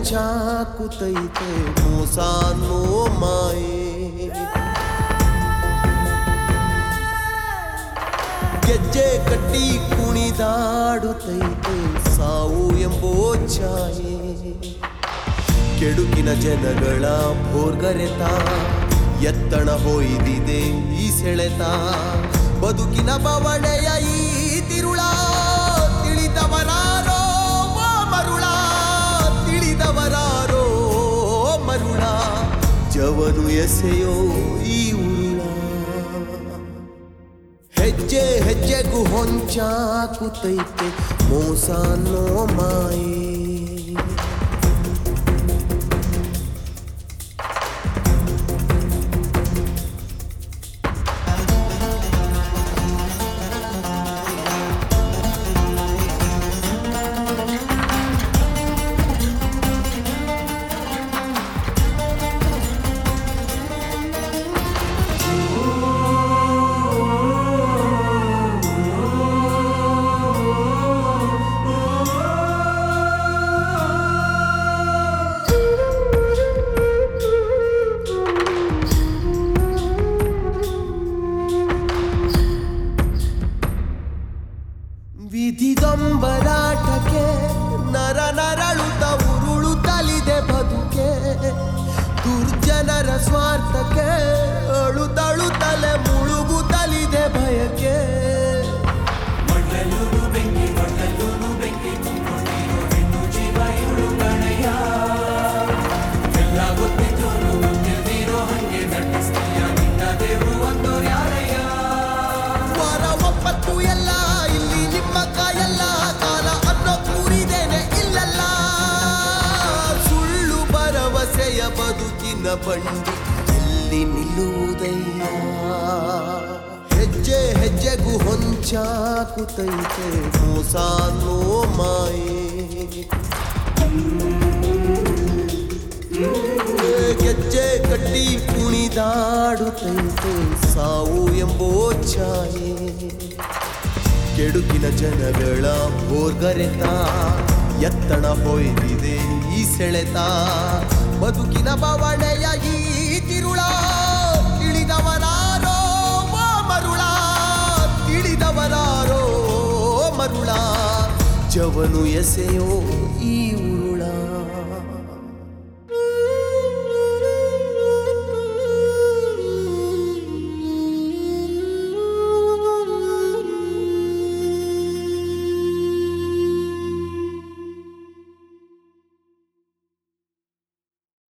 ಹೊಂಚಾಕುತೈತೆ ಮೋಸ ಅನ್ನೋ ಮಾಯೆ ಗೆಜ್ಜೆ ಕಟ್ಟಿ ಕುಣಿದಾಡುತ್ತೈತೆ ಸಾವು ಎಂಬೋ ಛಾಯೆ ಕೆಡುಕಿನ ಜನಗಳ ಭೋರ್ಗರೆತ ಎತ್ತಣ ಹೊಯ್ದಿದೆ ಈ ಸೆಳೆತ ಬದುಕಿನ ಬವಣೆಯ ಈ ತಿರುಳ ತಿಳಿದವರಾರೋ ಓ ಮರುಳ ತಿಳಿದವರಾರೋ ಮರುಳ ಜವನು ಎಸೆಯೋ ಈ ಉರುಳ ಹೆಜ್ಜೆ ಹೆಜ್ಜೆಗೂ ಹೊಂಚಾಕುತೈತೆ ಮೋಸ ಅನ್ನೋ ಮಾಯೆ ವಿಧಿದೊಂಬರಾಟಕ್ಕೆ ನರ ನರಳುತ್ತ ಉರುಳುತ್ತಲಿದೆ ಬದುಕೆ ದುರ್ಜನರ ಸ್ವಾರ್ಥಕ್ಕೆ ಅಳುತ್ತಳುತ್ತಲೆ ಮುಳುಗುತ್ತಲಿದೆ ಭಯಕ್ಕೆ ವಾರ ಒಪ್ಪತ್ತು ಎಲ್ಲ ಇಲ್ಲಿ ನಿಮ್ಮ ಕಾಯಲ್ಲ ಕಾಲ ಅನ್ನೋ ಕೂರಿದೇನೆ ಇಲ್ಲಲ್ಲ ಸುಳ್ಳು ಭರವಸೆಯ ಬದುಕಿನ ಬಂಡಿ ಎಲ್ಲಿ ನಿಲ್ಲುವುದಯ್ಯ ಹೆಜ್ಜೆ ಹೆಜ್ಜೆಗೂ ಹೊಂಚಾಕುತೈತೆ ಮೋಸ ಅನ್ನೋ ಮಾಯೆ ಗೆಜ್ಜೆ ಕಟ್ಟಿ ಕುಣಿದಾಡುತ್ತೈತೆ ಸಾವು ಎಂಬೋ ಛಾಯೆ ಕೆಡುಕಿನ ಜನಗಳ ಭೋರ್ಗರೆತ ಎತ್ತಣ ಹೊಯ್ದಿದೆ ಈ ಸೆಳೆತ ಬದುಕಿನ ಬವಣೆಯ ಈ ತಿರುಳ ತಿಳಿದವರಾರೋ ಓ ಮರುಳ ತಿಳಿದವರಾರೋ ಮರುಳ ಜವನು ಎಸೆಯೋ ಈ ಉರುಳ